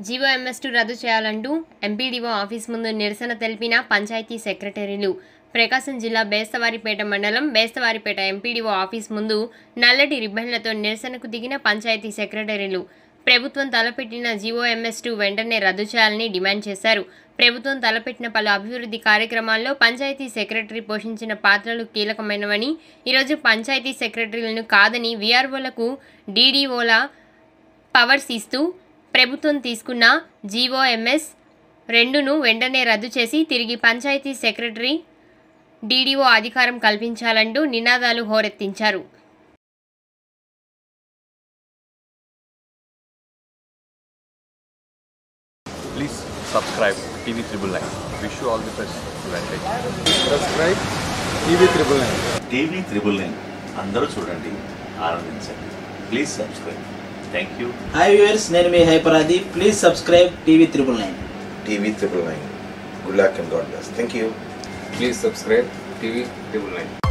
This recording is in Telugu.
జీవో ఎంఎస్ టూ రద్దు చేయాలంటూ ఎంపీడీఓ ఆఫీస్ ముందు నిరసన తెలిపిన పంచాయతీ సెక్రటరీలు ప్రకాశం జిల్లా బేస్తవారిపేట మండలం బేస్తవారిపేట ఎంపీడీఓ ఆఫీస్ ముందు నల్లటి రిబ్బన్లతో నిరసనకు దిగిన పంచాయతీ సెక్రటరీలు ప్రభుత్వం తలపెట్టిన జీవో ఎంఎస్ టూ వెంటనే రద్దు చేయాలని డిమాండ్ చేశారు ప్రభుత్వం తలపెట్టిన పలు అభివృద్ధి కార్యక్రమాల్లో పంచాయతీ సెక్రటరీ పోషించిన పాత్రలు కీలకమైనవని ఈరోజు పంచాయతీ సెక్రటరీలను కాదని వీఆర్ఓలకు డీడీఓల పవర్స్ ఇస్తూ ప్రభుత్వం తీసుకున్న జీఓఎంఎస్ రెండును వెంటనే రద్దు చేసి తిరిగి పంచాయతీ సెక్రటరీ డీడీఓ అధికారం కల్పించాలంటూ నినాదాలు హోరెత్తించారు Please subscribe TV Triple Nine. Wish you all the best. Advantage. Subscribe TV triple nine TV triple nine అందరూ చూడండి ఆనందించండి please subscribe thank you hi viewers నేను మీ హైపరాది please subscribe TV triple nine TV triple nine. Good luck and God bless. Thank you. Please subscribe TV triple nine